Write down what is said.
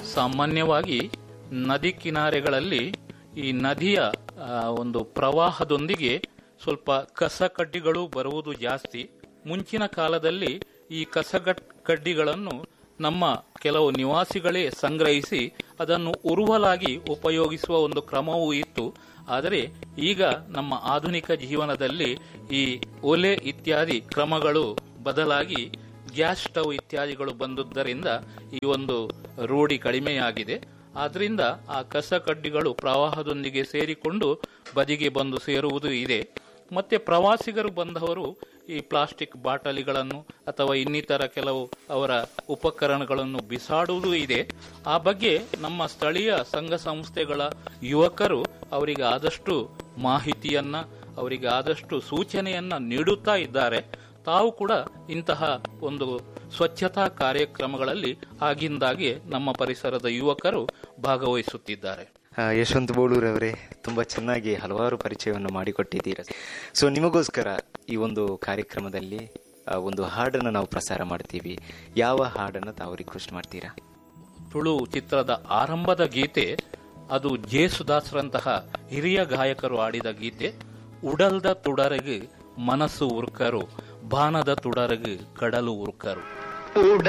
ಸಾಮಾನ್ಯವಾಗಿ ನದಿ ಕಿನಾರೆಗಳಲ್ಲಿ ಈ ನದಿಯ ಆ, ಒಂದು ಪ್ರವಾಹದೊಂದಿಗೆ ಸ್ವಲ್ಪ ಕಸ ಕಡ್ಡಿಗಳು ಬರುವುದು ಜಾಸ್ತಿ ಮುಂಚಿನ ಕಾಲದಲ್ಲಿ ಈ ಕಸ ಕಡ್ಡಿಗಳನ್ನು ನಮ್ಮ ಕೆಲವು ನಿವಾಸಿಗಳೇ ಸಂಗ್ರಹಿಸಿ ಅದನ್ನು ಉರುವಲಾಗಿ ಉಪಯೋಗಿಸುವ ಒಂದು ಕ್ರಮವೂ ಇತ್ತು ಆದರೆ ಈಗ ನಮ್ಮ ಆಧುನಿಕ ಜೀವನದಲ್ಲಿ ಈ ಒಲೆ ಇತ್ಯಾದಿ ಕ್ರಮಗಳು ಬದಲಾಗಿ ಗ್ಯಾಸ್ ಸ್ಟವ್ ಇತ್ಯಾದಿಗಳು ಬಂದುದರಿಂದ ಈ ಒಂದು ರೂಢಿ ಕಡಿಮೆಯಾಗಿದೆ ಆದ್ರಿಂದ ಆ ಕಸ ಕಡ್ಡಿಗಳು ಪ್ರವಾಹದೊಂದಿಗೆ ಸೇರಿಕೊಂಡು ಬದಿಗೆ ಬಂದು ಸೇರುವುದು ಇದೆ ಮತ್ತೆ ಪ್ರವಾಸಿಗರು ಬಂದವರು ಈ ಪ್ಲಾಸ್ಟಿಕ್ ಬಾಟಲಿಗಳನ್ನು ಅಥವಾ ಇನ್ನಿತರ ಕೆಲವು ಅವರ ಉಪಕರಣಗಳನ್ನು ಬಿಸಾಡುವುದೂ ಇದೆ ಆ ಬಗ್ಗೆ ನಮ್ಮ ಸ್ಥಳೀಯ ಸಂಘ ಸಂಸ್ಥೆಗಳ ಯುವಕರು ಅವರಿಗೆ ಆದಷ್ಟು ಮಾಹಿತಿಯನ್ನ ಅವರಿಗೆ ಆದಷ್ಟು ಸೂಚನೆಯನ್ನ ನೀಡುತ್ತಾ ಇದ್ದಾರೆ ತಾವು ಕೂಡ ಇಂತಹ ಒಂದು ಸ್ವಚ್ಛತಾ ಕಾರ್ಯಕ್ರಮಗಳಲ್ಲಿ ಆಗಿಂದಾಗೆ ನಮ್ಮ ಪರಿಸರದ ಯುವಕರು ಭಾಗವಹಿಸುತ್ತಿದ್ದಾರೆ ಆ, ಯಶವಂತ್ ಬೋಳೂರವರೇ ತುಂಬಾ ಚೆನ್ನಾಗಿ ಹಲವಾರು ಪರಿಚಯವನ್ನು ಮಾಡಿಕೊಟ್ಟಿದ್ದೀರಾ ಸೊ ನಿಮಗೋಸ್ಕರ ಈ ಒಂದು ಕಾರ್ಯಕ್ರಮದಲ್ಲಿ ಆ, ಒಂದು ಹಾಡನ್ನು ನಾವು ಪ್ರಸಾರ ಮಾಡ್ತೀವಿ ಯಾವ ಹಾಡನ್ನು ತಾವು ರಿಕ್ವೆಸ್ಟ್ ಮಾಡ್ತೀರಾ ತುಳು ಚಿತ್ರದ ಆರಂಭದ ಗೀತೆ ಅದು ಜೇಸುದಾಸರಂತಹ ಹಿರಿಯ ಗಾಯಕರು ಆಡಿದ ಗೀತೆ ಉಡಲ್ದ ತುಡರಗು ಮನಸ್ಸು ಉರ್ಕರು ಬಾನದ ತುಡರಗು ಕಡಲು ಉರ್ಕರು ಉಡ